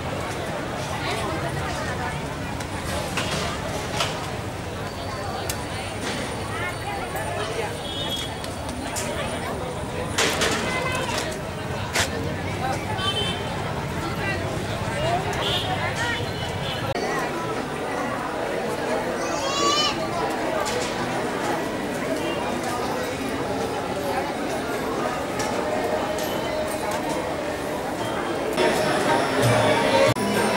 ఆ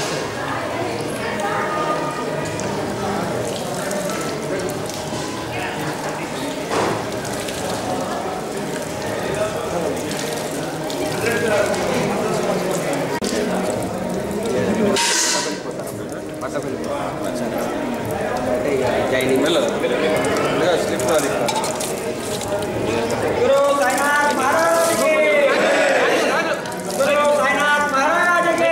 అంటే ఇక జాయినింగ్ స్లిప్ అది गुरु साईनाथ महाराज की गुरु साईनाथ महाराज की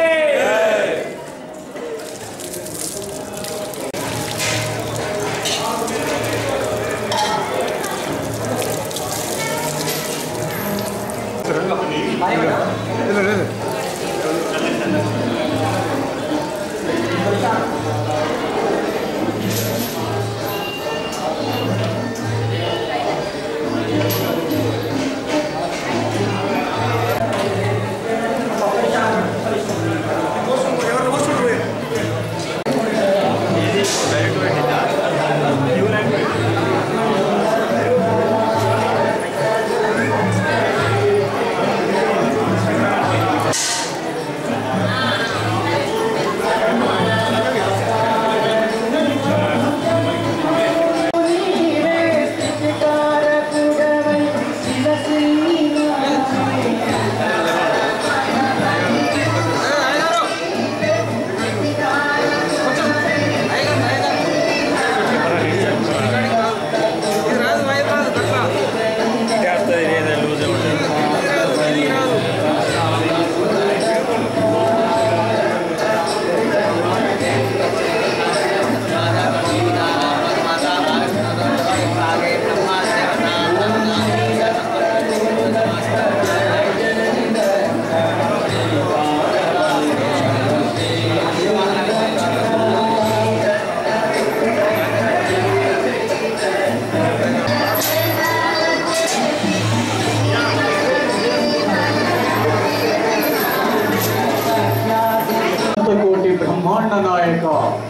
కోటి బ్రహ్మాండ నాయక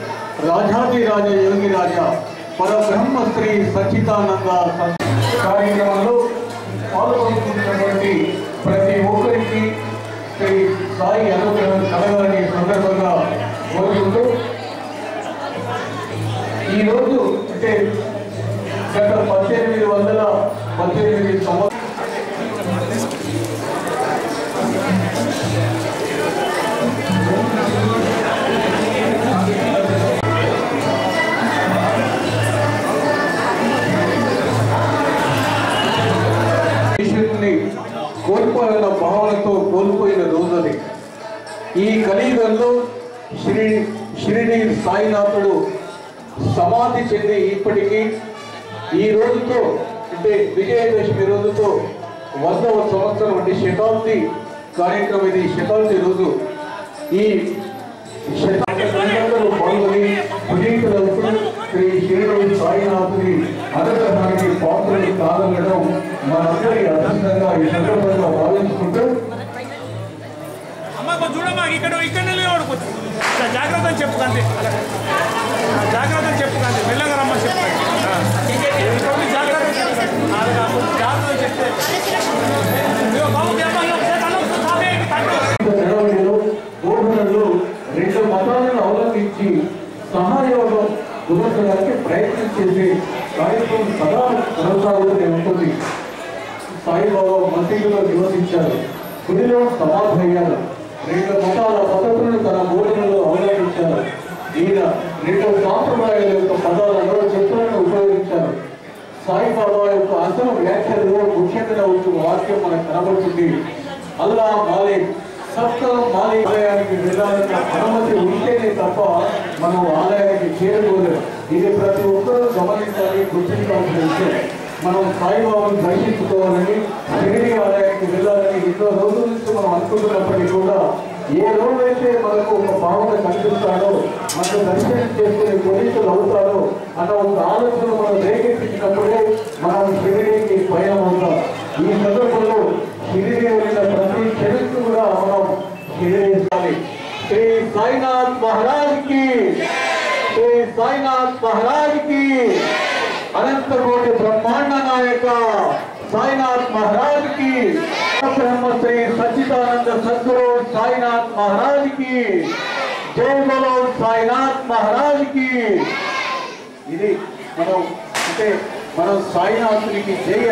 రాజాదిరాజ యోగి రాజ పరబ్రహ్మ శ్రీ సచ్చిదానంద సత్ కార్యక్రమంలో పాల్గొంటున్నటువంటి ప్రతి ఒక్కరికి శ్రీ సాయి అనుగ్రహం కలగాలని సందర్భంగా కోరుకుంటూ ఈరోజు అంటే గత పద్దెనిమిది వందల పద్దెనిమిది సంవత్సరాలు దేశాన్ని కోల్పోయిన భావనతో కోల్పోయిన రోజుది ఈ కలియుగంలో శ్రీ షిరిడి సాయినాథుడు సమాధి చెంది ఇప్పటికీ ఈ రోజుతో అంటే విజయదశమి రోజుతో వందవ సంవత్సరం అంటే శతాబ్ది కార్యక్రమం ఇది శతాబ్ది రోజు ఈ శతాబ్దంలో పాల్గొని పునీతులకు శ్రీ షిరిడి సాయినాథుని అనుగ్రహానికి పాత్రలు కాగలగడం మనందరి అదృష్టంగా ఈ సందర్భంగా భావించుకుంటూ అమ్మ కొంచెం చూడమ్మా ఇక్కడ ఇక్కడ నిలబడు కొంచెం ఇట్లా జాగ్రత్త అని చెప్పు కంది జాగ్రత్త అని చెప్పు కంది మెల్లగా రమ్మని చెప్పు కొంచెం జాగ్రత్త అది కాదు, కొంచెం జాగ్రత్త అని చెప్తే ఇదిగో బాబు మీ అమ్మాయి ఒకసారి కళ్ళు మూసుకొని సాపే, కళ్ళు. చదవడిలో బోధనలు రెండు మతాలను అవలంబించి సహాయోగం కుదర్చడానికి ప్రయత్నం చేసి కార్యక్రమం సదా కొనసాగుతూనే ఉంటుంది సాయిబాబా మసీదులో నివసించారు గుడిలో సమాధయ్యారు రెండు మతాల పద్ధతులను తన బోధనలో అవలంబించారు ఈయన రెండు సాంప్రదాయాల యొక్క పదాలను చిత్రాలను ఉపయోగించారు సాయిబాబా యొక్క అసలు వ్యాఖ్యలలో ముఖ్యంగా వచ్చిన వాక్యం మనకు కనబడుతుంది అల్లా మాలిక్ సబ్కా మాలిక్ ఆలయానికి వెళ్ళాలన్న అనుమతి ఉంటేనే తప్ప మనం ఆలయానికి చేరుకోలేము ఇది ప్రతి ఒక్కరూ గమనించాలి గుర్తించాల్సిన విషయం మనం సాయిబాబాను దర్శించుకోవాలని షిరిడి ఆలయానికి వెళ్ళాలని ఎన్నో రోజుల నుంచి మనం అనుకుంటున్నప్పటికీ కూడా ఏ రోజైతే మనకు ఒక భావన కనిపిస్తాడో మనకు దర్శనం చేసుకునే పోలీసులు అవుతారో అన్న ఒక ఆలోచన మనం రేకెత్తించినప్పుడే మనం షిరిడికి పయనం అవుతాం ఈ సందర్భంలో షిరిడి వెళ్ళిన ప్రతి క్షణంకు కూడా మనం షిరిడి ఇవ్వాలి శ్రీ సాయినాథ్ మహారాజ్ కి శ్రీ సాయినాథ్ మహారాజ్ కి అనంత కోటి బ్రహ్మాండ నాయక సాయినాథ్ మహారాజ్ కి బ్రహ్మ శ్రీ సచ్చిదానంద సద్గురు సాయినాథ్ మహారాజ్ కి జై బలో సాయినాథ్ మహారాజ్ కి ఇది మనం అంటే మనం సాయినాథునికి జై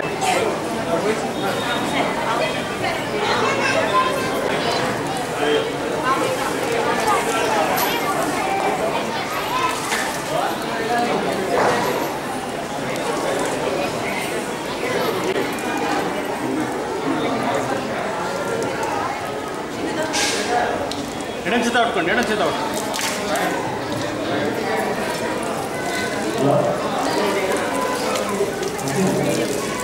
ఎడం చేత పట్టుకోండి ఎడం చేత పట్టుకోండి ఆ